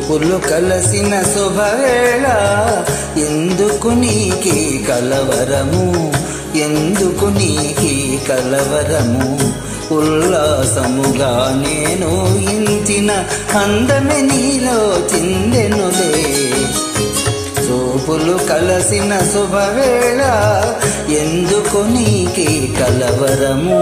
చూపులు కలసిన శుభవేళ ఎందుకు నీకి కలవరము ఎందుకు నీకి కలవరము ఉల్లాసముగా నేను ఇంచిన అందమే నీలో చిందెనులే చూపులు కలసిన శుభవేళ ఎందుకు నీకి కలవరము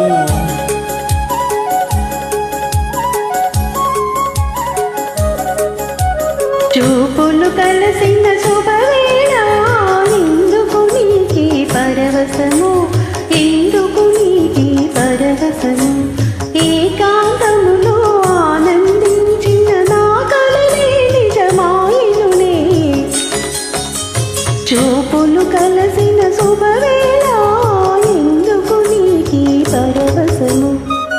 చూపులు కలసిన శుభవేళ ఎందుకు నీకి పరవశము ఎందుకు నీకి పరవశము ఏకాంతములో ఆనందించిన నా కలలే నిజమాయినులే చూపులు కలసిన శుభవేళ ఎందుకు నీకి పరవశము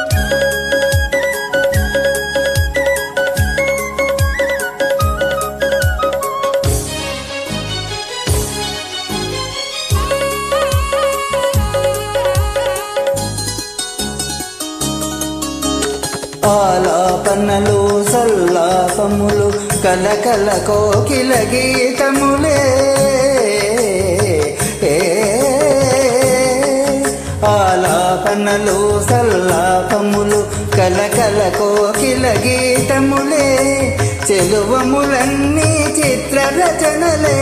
ఆలాపనలు సల్లాపములు కలకల కోకిల గీతములే ఏ, ఆలాపనలు సల్లాపములు కలకల కోకిల గీతములే చెలువములన్నీ చిత్ర రచనలే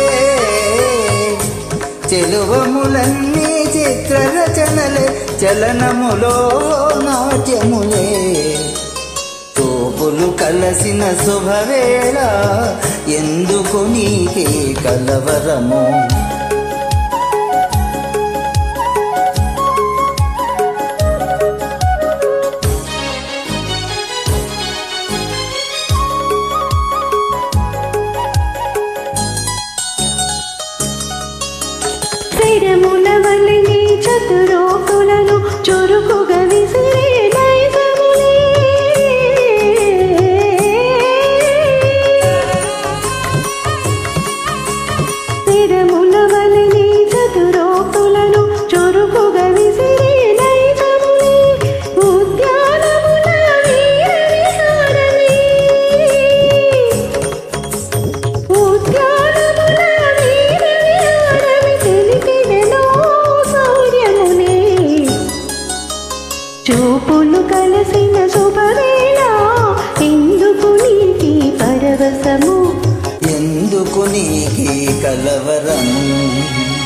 చెలువములన్నీ చిత్ర రచనలే చలనములో నాట్యములే తోపులు కలసిన శుభవేళ ఎందుకు నీకే కలవరము శరముల వలిని చతురోకులను చురుకుగా విసిరే నైజములే శరముల వలిని చతురోకులను చురుకుగా విసిరే నైజములే ఉద్యానముల వీర విహారమే ఉద్యానముల వీర విహారమి తెలిపినెనో శౌర్యమునే. చూపులు కలసిన శుభవేళ ఎందుకు నీకి పరవశము ఎందుకు నీకే కలవరము